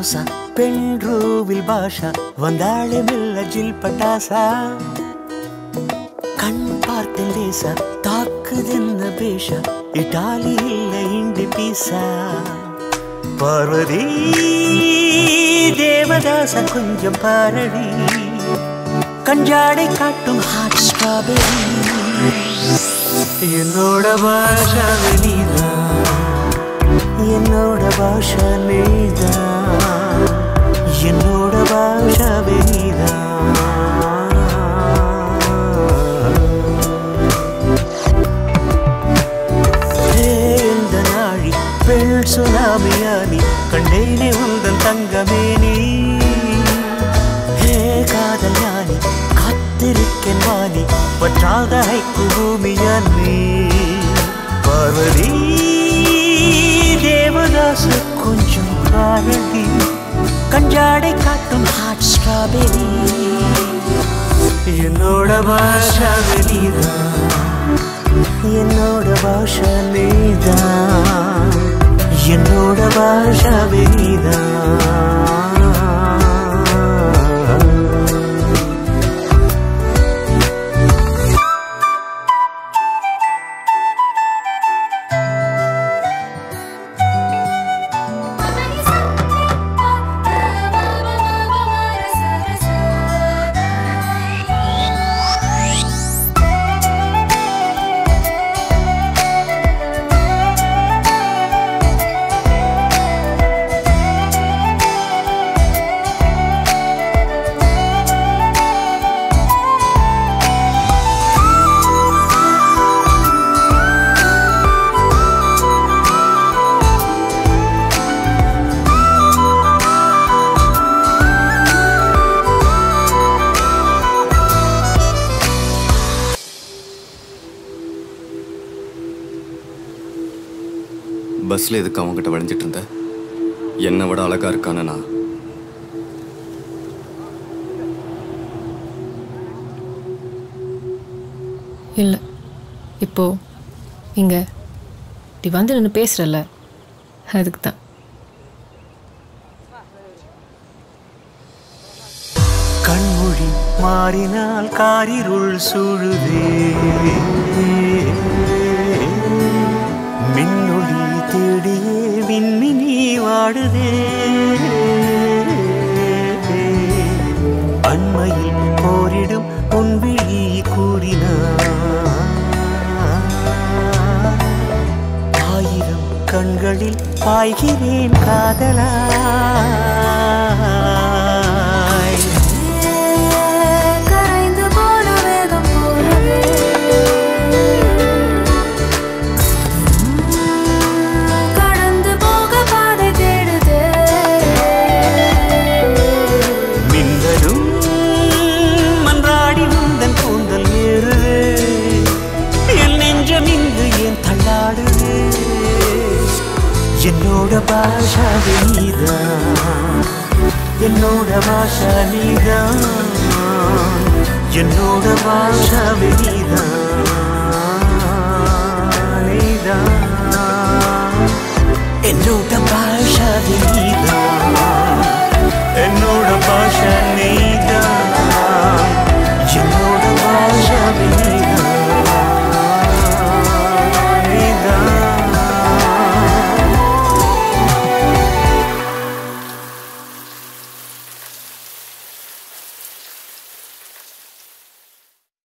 ರೋಸ ಪೆಂಡ್ರೂವಿಲ್ ಭಾಷಾ ಒಂದಾಳೆ ಮೆಲ್ಲ ಜಿಲ್ ಪಟಾಸ கண் பார்த்த லேசா தாக்குதென்ன பேஷா இட்டாலி இல்ல இண்டி பீசா பார்வதி தேவதாச கொஞ்சம் பாரடி கஞ்சாடை காட்டும் ஹாட் ஸ்ட்ராபெரி என்னோட பாஷா நீதான் என்னோட பாஷா நீதான் என்னோட பாஷா நீதான் ஹே, இந்த நாழி பெண் சுனாமியானி கண்டேனே உந்தன் தங்கமேனி ஹே காதல் ஞானி காத்திருக்கேன் வாணி பற்றாத ஹைக்கு பூமியான் நீ பார்வதி தேவதாச கொஞ்சம் பாரதி கஞ்சாடை காட்டும் ஹாட் ஸ்ட்ராபெரி என்னோட பாஷா நீதான் என்னோட பாஷா நீதான் என்னோட பாஷா நீதான் பஸ்ல எதுக்கு அவங்ககிட்ட வளைஞ்சிட்டு இருந்த என்னை விட அழகா இருக்கான நான் இல்லை இப்போ இங்க நீ வந்து நின்று பேசுறல்ல அதுக்கு தான் கண்மொழி மாறினால் காரிருள் சூழுதே மின்னொளி தேடியே விண்மினி வாடுதே அண்மையில் போரிடும் உன் விழி கூறினார் ஆயிரம் கண்களில் பாய்கிறேன் காதலாய் கரைந்து போன வேகம் போலவே கடந்து போக பாதை தேடுதே மின்னலும் மன்றாடி உந்தன் கூந்தல் ஏறுதே என் நெஞ்சம் இங்கு ஏன் தள்ளாடுதே என்னோட பாஷா நீதான் என்னோட பாஷா நீதான் என்னோட பாஷா நீதான் நீதான் என்னோட பாஷா நீதான் என்னோட பாஷா நீ